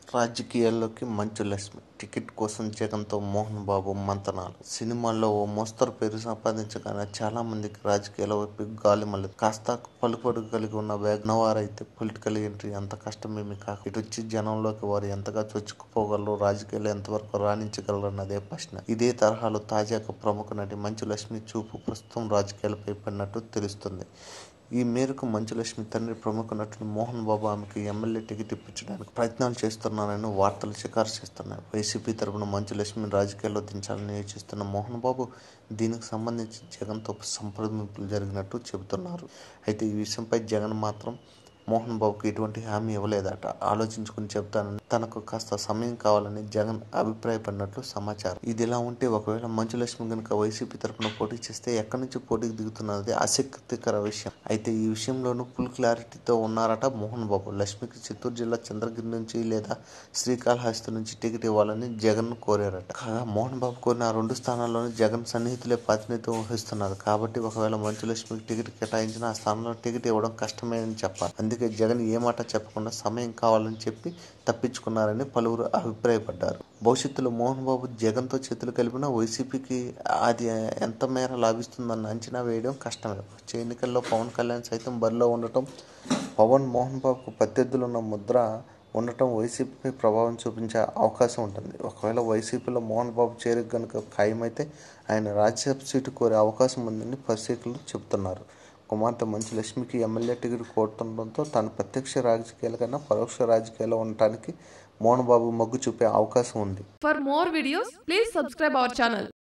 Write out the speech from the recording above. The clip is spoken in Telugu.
రాజకీయాల్లోకి మంచు లక్ష్మి టికెట్ కోసం జగన్తో మోహన్ బాబు మంతనాలు సినిమాల్లో ఓ మోస్తరు పేరు సంపాదించగానే చాలా మందికి రాజకీయాల వైపు గాలి మళ్ళీ కాస్త పలుకుబడి కలిగి ఉన్న వేగనవారైతే పొలిటికల్ ఎంట్రీ అంత కష్టమేమి కాక ఇటు వచ్చి జనంలోకి వారు ఎంతగా చొచ్చుకుపోగలరు రాజకీయాలు ఎంతవరకు రాణించగలరు అన్నదే ప్రశ్న ఇదే తరహాలో తాజాగా ప్రముఖ నటి మంచు లక్ష్మి చూపు ప్రస్తుతం రాజకీయాలపై పడినట్టు తెలుస్తుంది ఈ మేరకు మంచులక్ష్మి తండ్రి ప్రముఖ నటుడు మోహన్ బాబు ఆమెకు ఎమ్మెల్యే టికెట్ ఇప్పించడానికి ప్రయత్నాలు చేస్తున్నారని వార్తలు షికారు చేస్తున్నాయి వైసీపీ తరపున మంచులక్ష్మిని రాజకీయాల్లో దించాలని యోచిస్తున్న మోహన్ బాబు దీనికి సంబంధించి జగన్తో సంప్రదింపులు జరిగినట్టు చెబుతున్నారు అయితే ఈ విషయంపై జగన్ మాత్రం మోహన్ బాబుకి ఎటువంటి హామీ ఇవ్వలేదట ఆలోచించుకుని చెప్తానని తనకు కాస్త సమయం కావాలని జగన్ అభిప్రాయపడినట్లు సమాచారం ఇది ఇలా ఉంటే ఒకవేళ మంచులక్ష్మి కనుక వైసీపీ తరపున పోటీ చేస్తే ఎక్కడి నుంచి పోటీకి దిగుతున్నది ఆసక్తికర విషయం అయితే ఈ విషయంలోనూ ఫుల్ క్లారిటీతో ఉన్నారట మోహన్ బాబు లక్ష్మికి చిత్తూరు జిల్లా చంద్రగిరి నుంచి లేదా శ్రీకాళహస్తి నుంచి టికెట్ ఇవ్వాలని జగన్ కోరారట కాగా మోహన్ బాబు కోరిన ఆ రెండు స్థానాల్లోనూ జగన్ సన్నిహితులే ప్రాతినిధ్యం వహిస్తున్నారు కాబట్టి ఒకవేళ మంచులక్ష్మికి టికెట్ కేటాయించిన ఆ స్థానంలో టికెట్ ఇవ్వడం కష్టమే అని చెప్పాలి అందుకే జగన్ ఏ మాట చెప్పకుండా సమయం కావాలని చెప్పి తప్పించుకున్నారని పలువురు అభిప్రాయపడ్డారు భవిష్యత్తులో మోహన్ బాబు జగన్తో చేతులు కలిపిన వైసీపీకి అది ఎంత మేర లాభిస్తుందన్న అంచనా వేయడం కష్టమే వచ్చే ఎన్నికల్లో పవన్ కళ్యాణ్ సైతం బరిలో ఉండటం పవన్ మోహన్ బాబుకు ప్రత్యర్థులున్న ముద్ర ఉండటం వైసీపీపై ప్రభావం చూపించే అవకాశం ఉంటుంది ఒకవేళ వైసీపీలో మోహన్ బాబు చేరిక కనుక ఖాయమైతే ఆయన రాజ్యసభ సీటు కోరే అవకాశం ఉందని పరిశీలకులు చెబుతున్నారు కుమార్తె మంచు లక్ష్మికి ఎమ్మెల్యే టికెట్ కోరుతుండటంతో తాను ప్రత్యక్ష రాజకీయాల కన్నా పరోక్ష రాజకీయాల్లో ఉండటానికి మోహన్ బాబు మొగ్గు చూపే అవకాశం ఉంది For more videos, please subscribe our channel.